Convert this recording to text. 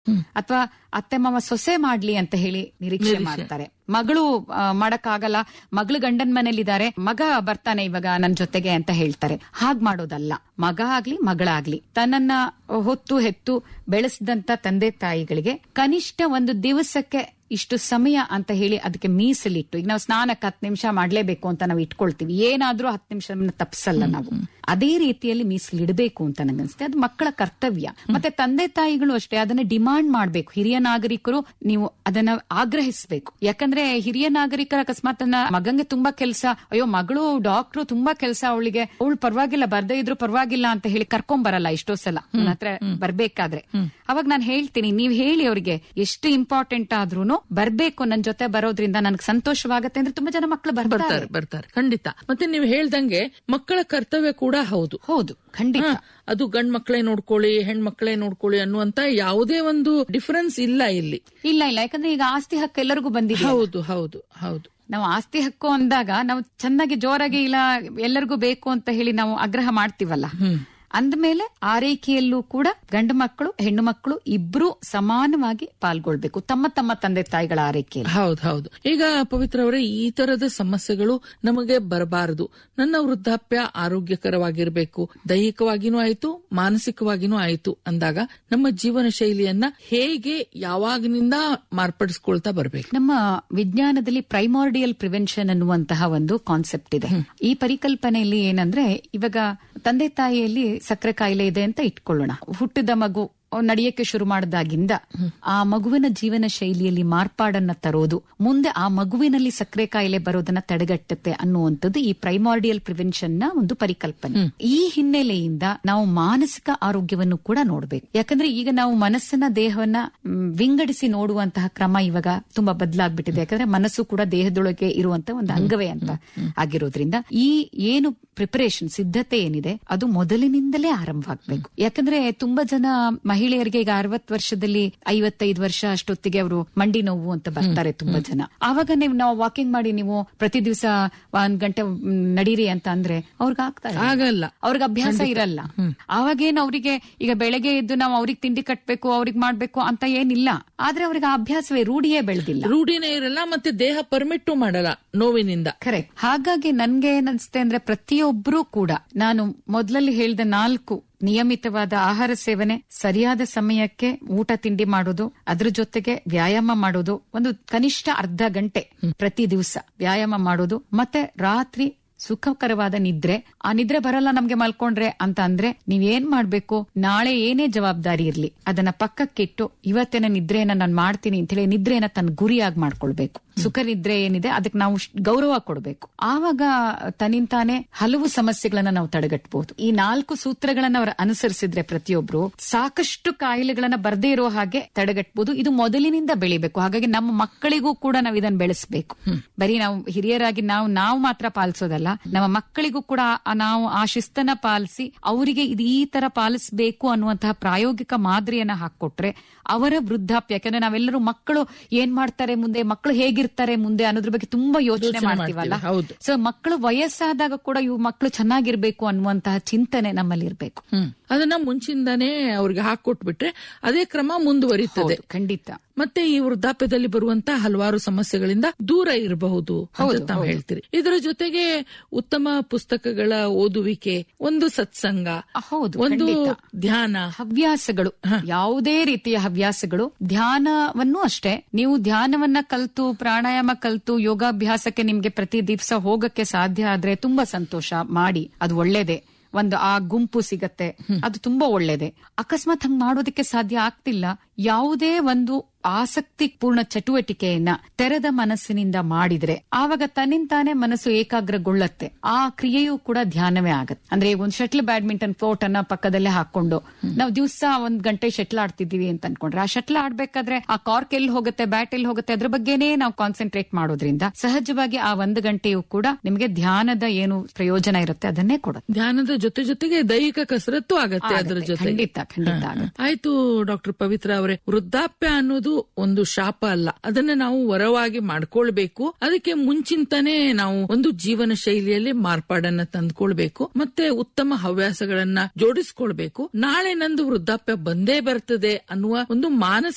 ಅಥವಾ ಅತ್ತೆ ಮಾವ ಸೊಸೆ ಮಾಡ್ಲಿ ಅಂತ ಹೇಳಿ ನಿರೀಕ್ಷೆ ಮಾಡ್ತಾರೆ ಮಗಳು ಆ, ಮಾಡಕ್ಕಾಗಲ್ಲ ಮಗಳು ಗಂಡನ್ ಮನೇಲಿದ್ದಾರೆ ಮಗ ಬರ್ತಾನೆ ಇವಾಗ ನನ್ ಜೊತೆಗೆ ಅಂತ ಹೇಳ್ತಾರೆ ಹಾಗ್ ಮಾಡೋದಲ್ಲ ಮಗ ಆಗ್ಲಿ ಮಗಳಾಗ್ಲಿ ತನ್ನನ್ನ ಹೊತ್ತು ಹೆತ್ತು ಬೆಳೆಸಿದಂತ ತಂದೆ ತಾಯಿಗಳಿಗೆ ಕನಿಷ್ಠ ಒಂದು ದಿವಸಕ್ಕೆ ಇಷ್ಟು ಸಮಯ ಅಂತ ಹೇಳಿ ಅದಕ್ಕೆ ಮೀಸಲಿಟ್ಟು ಈಗ ನಾವು ಸ್ನಾನಕ್ಕೆ ಹತ್ತು ನಿಮಿಷ ಮಾಡ್ಲೇಬೇಕು ಅಂತ ನಾವು ಇಟ್ಕೊಳ್ತೀವಿ ಏನಾದ್ರೂ ಹತ್ತು ನಿಮಿಷ ತಪ್ಸಲ್ಲ ನಾವು ಅದೇ ರೀತಿಯಲ್ಲಿ ಮೀಸಲಿಡಬೇಕು ಅಂತ ನನಗನ್ಸುತ್ತೆ ಅದು ಮಕ್ಕಳ ಕರ್ತವ್ಯ ಮತ್ತೆ ತಂದೆ ತಾಯಿಗಳು ಅಷ್ಟೇ ಅದನ್ನ ಡಿಮಾಂಡ್ ಮಾಡಬೇಕು ಹಿರಿಯ ನಾಗರಿಕರು ನೀವು ಅದನ್ನ ಆಗ್ರಹಿಸಬೇಕು ಯಾಕಂದ್ರೆ ಹಿರಿಯ ನಾಗರಿಕರ ಅಕಸ್ಮಾತ್ ನನ್ನ ಮಗಂಗೆ ತುಂಬಾ ಕೆಲಸ ಅಯ್ಯೋ ಮಗಳು ಡಾಕ್ಟ್ರು ತುಂಬಾ ಕೆಲಸ ಅವಳಿಗೆ ಅವಳು ಪರವಾಗಿಲ್ಲ ಬರ್ದೇ ಇದ್ರು ಪರವಾಗಿಲ್ಲ ಅಂತ ಹೇಳಿ ಕರ್ಕೊಂಡ್ ಬರಲ್ಲ ಎಷ್ಟೋ ಸಲ ನನ್ನ ಹತ್ರ ಬರ್ಬೇಕಾದ್ರೆ ಅವಾಗ ನಾನು ಹೇಳ್ತೀನಿ ನೀವ್ ಹೇಳಿ ಅವ್ರಿಗೆ ಎಷ್ಟು ಇಂಪಾರ್ಟೆಂಟ್ ಆದ್ರೂನು ಬರ್ಬೇಕು ನನ್ ಜೊತೆ ಬರೋದ್ರಿಂದ ನನ್ಗೆ ಸಂತೋಷವಾಗತ್ತೆ ಅಂದ್ರೆ ತುಂಬಾ ಜನ ಮಕ್ಕಳು ಬರ್ತಾರೆ ಬರ್ತಾರೆ ಬರ್ತಾರೆ ಖಂಡಿತ ಮತ್ತೆ ನೀವು ಹೇಳ್ದಂಗೆ ಮಕ್ಕಳ ಕರ್ತವ್ಯ ಕೂಡ ಹೌದು ಹೌದು ಖಂಡಿತ ಹ, ಅದು ಗಂಡ್ ಮಕ್ಕಳೇ ನೋಡ್ಕೊಳ್ಳಿ ಹೆಣ್ಮಕ್ಳೇ ನೋಡ್ಕೊಳ್ಳಿ ಅನ್ನುವಂತ ಯಾವುದೇ ಒಂದು ಡಿಫರೆನ್ಸ್ ಇಲ್ಲ ಇಲ್ಲಿ ಇಲ್ಲ ಇಲ್ಲ ಯಾಕಂದ್ರೆ ಈಗ ಆಸ್ತಿ ಹಕ್ಕು ಎಲ್ಲರಿಗೂ ಬಂದಿದೆ ಹೌದು ಹೌದು ಹೌದು ನಾವು ಆಸ್ತಿ ಹಕ್ಕು ಅಂದಾಗ ನಾವು ಚೆನ್ನಾಗಿ ಜೋರಾಗಿ ಇಲ್ಲ ಎಲ್ಲರಿಗೂ ಬೇಕು ಅಂತ ಹೇಳಿ ನಾವು ಆಗ್ರಹ ಮಾಡ್ತೀವಲ್ಲ ಅಂದ್ಮೇಲೆ ಆರೈಕೆಯಲ್ಲೂ ಕೂಡ ಗಂಡು ಮಕ್ಕಳು ಹೆಣ್ಣು ಮಕ್ಕಳು ಇಬ್ರು ಸಮಾನವಾಗಿ ಪಾಲ್ಗೊಳ್ಬೇಕು ತಮ್ಮ ತಮ್ಮ ತಂದೆ ತಾಯಿಗಳ ಆರೈಕೆಯಲ್ಲಿ ಹೌದು ಹೌದು ಈಗ ಪವಿತ್ರ ಅವರೇ ಈ ತರದ ಸಮಸ್ಯೆಗಳು ನಮಗೆ ಬರಬಾರದು ನನ್ನ ವೃದ್ಧಾಪ್ಯ ಆರೋಗ್ಯಕರವಾಗಿರ್ಬೇಕು ದೈಹಿಕವಾಗಿನೂ ಆಯ್ತು ಮಾನಸಿಕವಾಗಿನೂ ಆಯ್ತು ಅಂದಾಗ ನಮ್ಮ ಜೀವನ ಶೈಲಿಯನ್ನ ಹೇಗೆ ಯಾವಾಗಿನಿಂದ ಮಾರ್ಪಡಿಸ್ಕೊಳ್ತಾ ಬರ್ಬೇಕು ನಮ್ಮ ವಿಜ್ಞಾನದಲ್ಲಿ ಪ್ರೈಮಾರ್ಡಿಯಲ್ ಪ್ರಿವೆನ್ಷನ್ ಅನ್ನುವಂತಹ ಒಂದು ಕಾನ್ಸೆಪ್ಟ್ ಇದೆ ಈ ಪರಿಕಲ್ಪನೆಯಲ್ಲಿ ಏನಂದ್ರೆ ಇವಾಗ ತಂದೆ ತಾಯಿಯಲ್ಲಿ ಸಕ್ಕರೆ ಕಾಯಿಲೆ ಇದೆ ಅಂತ ಇಟ್ಕೊಳ್ಳೋಣ ಹುಟ್ಟಿದ ಮಗು ನಡೆಯಕ್ಕೆ ಶುರು ಮಾಡಿದಾಗಿಂದ ಆ ಮಗುವಿನ ಜೀವನ ಶೈಲಿಯಲ್ಲಿ ಮಾರ್ಪಾಡನ್ನ ತರೋದು ಮುಂದೆ ಆ ಮಗುವಿನಲ್ಲಿ ಸಕ್ಕರೆ ಕಾಯಿಲೆ ಬರೋದನ್ನ ತಡೆಗಟ್ಟುತ್ತೆ ಅನ್ನುವಂಥದ್ದು ಈ ಪ್ರೈಮಾರ್ಡಿಯಲ್ ಪ್ರಿವೆನ್ಷನ್ ನ ಒಂದು ಪರಿಕಲ್ಪನೆ ಈ ಹಿನ್ನೆಲೆಯಿಂದ ನಾವು ಮಾನಸಿಕ ಆರೋಗ್ಯವನ್ನು ಕೂಡ ನೋಡ್ಬೇಕು ಯಾಕಂದ್ರೆ ಈಗ ನಾವು ಮನಸ್ಸನ್ನ ದೇಹವನ್ನ ಮ್, ವಿಂಗಡಿಸಿ ನೋಡುವಂತಹ ಕ್ರಮ ಇವಾಗ ತುಂಬಾ ಬದಲಾಗ್ಬಿಟ್ಟಿದೆ ಯಾಕಂದ್ರೆ ಮನಸ್ಸು ಕೂಡ ದೇಹದೊಳಗೆ ಇರುವಂತ ಒಂದು ಅಂಗವೇ ಅಂತ ಆಗಿರೋದ್ರಿಂದ ಈ ಏನು ಪ್ರಿಪರೇಷನ್ ಸಿದ್ಧತೆ ಏನಿದೆ ಅದು ಮೊದಲಿನಿಂದಲೇ ಆರಂಭವಾಗಬೇಕು ಯಾಕಂದ್ರೆ ತುಂಬಾ ಜನ ಮಹಿಳೆಯರಿಗೆ ಈಗ ಅರವತ್ ವರ್ಷದಲ್ಲಿ ಐವತ್ತೈದು ವರ್ಷ ಅಷ್ಟೊತ್ತಿಗೆ ಅವರು ಮಂಡಿ ನೋವು ಅಂತ ಬರ್ತಾರೆ ತುಂಬಾ ಜನ ಆವಾಗ ನೀವು ನಾವು ವಾಕಿಂಗ್ ಮಾಡಿ ನೀವು ಪ್ರತಿ ದಿವಸ ಒಂದ್ ಗಂಟೆ ಮ್, ನಡೀರಿ ಅಂತ ಅಂದ್ರೆ ಅವ್ರಿಗೆ ಆಗ್ತಾರೆ ಆಗಲ್ಲ ಅವ್ರಿಗೆ ಅಭ್ಯಾಸ ಇರಲ್ಲ ಅವಾಗೇನು ಅವರಿಗೆ ಈಗ ಬೆಳಗ್ಗೆ ಎದ್ದು ನಾವು ಅವ್ರಿಗೆ ತಿಂಡಿ ಕಟ್ಬೇಕು ಅವ್ರಿಗೆ ಮಾಡ್ಬೇಕು ಅಂತ ಏನಿಲ್ಲ ಆದ್ರೆ ಅವ್ರಿಗೆ ಆ ಅಭ್ಯಾಸವೇ ರೂಢಿಯೇ ಬೆಳೆದಿಲ್ಲ ರೂಢಿನೇ ಇರಲ್ಲ ಮತ್ತೆ ದೇಹ ಪರ್ಮಿಟ್ಟು ಮಾಡಲ್ಲ ನೋವಿನಿಂದ ಕರೆಕ್ಟ್ ಹಾಗಾಗಿ ನನ್ಗೆ ಏನನ್ಸುತ್ತೆ ಅಂದ್ರೆ ಪ್ರತಿಯೊಬ್ಬರೂ ಕೂಡ ನಾನು ಮೊದಲಲ್ಲಿ ಹೇಳಿದ ನಾಲ್ಕು ನಿಯಮಿತವಾದ ಆಹಾರ ಸೇವನೆ ಸರಿಯಾದ ಸಮಯಕ್ಕೆ ಊಟ ತಿಂಡಿ ಮಾಡೋದು ಅದ್ರ ಜೊತೆಗೆ ವ್ಯಾಯಾಮ ಮಾಡೋದು ಒಂದು ಕನಿಷ್ಠ ಅರ್ಧ ಗಂಟೆ ಪ್ರತಿ ದಿವಸ ವ್ಯಾಯಾಮ ಮಾಡೋದು ಮತ್ತೆ ರಾತ್ರಿ ಸುಖಕರವಾದ ನಿದ್ರೆ ಆ ನಿದ್ರೆ ಬರಲ್ಲ ನಮ್ಗೆ ಮಲ್ಕೊಂಡ್ರೆ ಅಂತ ಅಂದ್ರೆ ನೀವೇನ್ ಮಾಡ್ಬೇಕು ನಾಳೆ ಏನೇ ಜವಾಬ್ದಾರಿ ಇರ್ಲಿ ಅದನ್ನ ಪಕ್ಕಕ್ಕಿಟ್ಟು ಇವತ್ತಿನ ನಿದ್ರೆಯನ್ನ ನಾನು ಮಾಡ್ತೀನಿ ಅಂತ ಹೇಳಿ ನಿದ್ರೆಯನ್ನ ತನ್ನ ಗುರಿಯಾಗಿ ಮಾಡ್ಕೊಳ್ಬೇಕು ಸುಖ ನಿದ್ರೆ ಏನಿದೆ ಅದಕ್ಕೆ ನಾವು ಶ್- ಗೌರವ ಕೊಡಬೇಕು ಆವಾಗ ತನ್ನಿಂತಾನೆ ಹಲವು ಸಮಸ್ಯೆಗಳನ್ನ ನಾವು ತಡೆಗಟ್ಟಬಹುದು ಈ ನಾಲ್ಕು ಸೂತ್ರಗಳನ್ನ ಅವರು ಅನುಸರಿಸಿದ್ರೆ ಪ್ರತಿಯೊಬ್ರು ಸಾಕಷ್ಟು ಕಾಯಿಲೆಗಳನ್ನ ಬರ್ದೇ ಇರೋ ಹಾಗೆ ತಡೆಗಟ್ಟಬಹುದು ಇದು ಮೊದಲಿನಿಂದ ಬೆಳಿಬೇಕು ಹಾಗಾಗಿ ನಮ್ಮ ಮಕ್ಕಳಿಗೂ ಕೂಡ ನಾವು ಇದನ್ನ ಬೆಳೆಸಬೇಕು ಬರೀ ನಾವು ಹಿರಿಯರಾಗಿ ನಾವು ನಾವು ಮಾತ್ರ ಪಾಲಿಸೋದಲ್ಲ ನಮ್ಮ ಮಕ್ಕಳಿಗೂ ಕೂಡ ಆ- ನಾವು ಆ ಶಿಸ್ತನ್ನ ಪಾಲಿಸಿ ಅವರಿಗೆ ಇದು ಈ ತರ ಪಾಲಿಸಬೇಕು ಅನ್ನುವಂತಹ ಪ್ರಾಯೋಗಿಕ ಮಾದರಿಯನ್ನ ಹಾಕೊಟ್ರೆ ಅವರ ವೃದ್ಧಾಪ್ಯ ಯಾಕಂದ್ರೆ ನಾವೆಲ್ಲರೂ ಮಕ್ಕಳು ಏನ್ ಮಾಡ್ತಾರೆ ಮುಂದೆ ಮಕ್ಕಳು ಹೇಗಿರ್ತಾರೆ ಮುಂದೆ ಅನ್ನೋದ್ರ ಬಗ್ಗೆ ತುಂಬಾ ಯೋಚನೆ ಯೋಚ್ನೆ ಮಾಡ್ತೀವಲ್ಲ ಮಾಡ್ತೀವಿ, ಹೌದು. ಸೊ ಮಕ್ಕಳು ವಯಸ್ಸಾದಾಗ ಕೂಡ ಇವು ಮಕ್ಕಳು ಚೆನ್ನಾಗಿರ್ಬೇಕು ಅನ್ನುವಂತಹ ಚಿಂತನೆ ನಮ್ಮಲ್ಲಿ ಇರ್ಬೇಕು ಹ್ಮ್ ಅದನ್ನ ಮುಂಚಿಂದಾನೇ ಅವ್ರಿಗೆ ಹಾಕೊಟ್ಬಿಟ್ರೆ ಅದೇ ಕ್ರಮ ಮುಂದುವರಿತದೆ ಹೌದು, ಖಂಡಿತ ಮತ್ತೆ ಈ ವೃದ್ಧಾಪ್ಯದಲ್ಲಿ ಬರುವಂತ ಹಲವಾರು ಸಮಸ್ಯೆಗಳಿಂದ ದೂರ ಇರಬಹುದು ಅಂತ ತಾವು ಹೇಳ್ತೀರಿ ಇದರ ಜೊತೆಗೆ ಉತ್ತಮ ಪುಸ್ತಕಗಳ ಓದುವಿಕೆ ಒಂದು ಸತ್ಸಂಗ ಹೌದು ಒಂದು ಖಂಡಿತ. ಧ್ಯಾನ ಹವ್ಯಾಸಗಳು ಯಾವುದೇ ರೀತಿಯ ಹವ್ಯಾಸಗಳು ಧ್ಯಾನವನ್ನು ಅಷ್ಟೇ ನೀವು ಧ್ಯಾನವನ್ನ ಕಲ್ತು ಪ್ರಾಣಾಯಾಮ ಕಲ್ತು ಯೋಗಾಭ್ಯಾಸಕ್ಕೆ ನಿಮ್ಗೆ ಪ್ರತಿ ದಿವಸ ಹೋಗಕ್ಕೆ ಸಾಧ್ಯ ಆದ್ರೆ ತುಂಬಾ ಸಂತೋಷ ಮಾಡಿ ಅದು ಒಳ್ಳೇದೇ ಒಂದು ಆ ಗುಂಪು ಸಿಗತ್ತೆ ಅದು ತುಂಬಾ ಒಳ್ಳೇದೆ ಅಕಸ್ಮಾತ್ ಹಂಗ್ ಮಾಡೋದಕ್ಕೆ ಸಾಧ್ಯ ಆಗ್ತಿಲ್ಲ ಯಾವುದೇ ಒಂದು ಆಸಕ್ತಿ ಪೂರ್ಣ ಚಟುವಟಿಕೆಯನ್ನ ತೆರೆದ ಮನಸ್ಸಿನಿಂದ ಮಾಡಿದ್ರೆ ಆವಾಗ ತನ್ನಿಂತಾನೆ ಮನಸ್ಸು ಏಕಾಗ್ರಗೊಳ್ಳತ್ತೆ ಆ ಕ್ರಿಯೆಯೂ ಕೂಡ ಧ್ಯಾನವೇ ಆಗತ್ತೆ ಅಂದ್ರೆ ಒಂದು ಶಟ್ಲ್ ಬ್ಯಾಡ್ಮಿಂಟನ್ ಕೋರ್ಟ್ ಅನ್ನ ಪಕ್ಕದಲ್ಲೇ ಹಾಕೊಂಡು ನಾವು ದಿವಸ ಒಂದ್ ಗಂಟೆ ಶಟ್ಲ್ ಆಡ್ತಿದೀವಿ ಅಂತ ಅನ್ಕೊಂಡ್ರೆ ಆ ಶಟ್ಲ್ ಆಡ್ಬೇಕಾದ್ರೆ ಆ ಕಾರ್ಕ್ ಎಲ್ಲಿ ಹೋಗುತ್ತೆ ಬ್ಯಾಟ್ ಎಲ್ಲಿ ಹೋಗುತ್ತೆ ಅದ್ರ ಬಗ್ಗೆನೇ ನಾವು ಕಾನ್ಸಂಟ್ರೇಟ್ ಮಾಡೋದ್ರಿಂದ ಸಹಜವಾಗಿ ಆ ಒಂದು ಗಂಟೆಯೂ ಕೂಡ ನಿಮಗೆ ಧ್ಯಾನದ ಏನು ಪ್ರಯೋಜನ ಇರುತ್ತೆ ಅದನ್ನೇ ಕೊಡುತ್ತೆ ಧ್ಯಾನದ ಜೊತೆ ಜೊತೆಗೆ ದೈಹಿಕ ಕಸರತ್ತು ಆಗತ್ತೆ ಅದರ ಆಗತ್ತೆ, ಜೊತೆ ಖಂಡಿತ, ಖಂಡಿತ ಆಗತ್ತೆ. ಆಯ್ತು ಡಾಕ್ಟರ್ ಪವಿತ್ರ ಅವರೇ ವೃದ್ಧಾಪ್ಯ ಅನ್ನೋದು ಒಂದು ಶಾಪ ಅಲ್ಲ ಅದನ್ನ ನಾವು ವರವಾಗಿ ಮಾಡ್ಕೊಳ್ಬೇಕು ಅದಕ್ಕೆ ಮುಂಚಿಂತಾನೆ ನಾವು ಒಂದು ಜೀವನ ಶೈಲಿಯಲ್ಲಿ ಮಾರ್ಪಾಡನ್ನ ತಂದ್ಕೊಳ್ಬೇಕು ಮತ್ತೆ ಉತ್ತಮ ಹವ್ಯಾಸಗಳನ್ನ ಜೋಡಿಸ್ಕೊಳ್ಬೇಕು ನಾಳೆ ನಂದು ವೃದ್ಧಾಪ್ಯ ಬಂದೇ ಬರ್ತದೆ ಅನ್ನುವ ಒಂದು ಮಾನಸಿಕ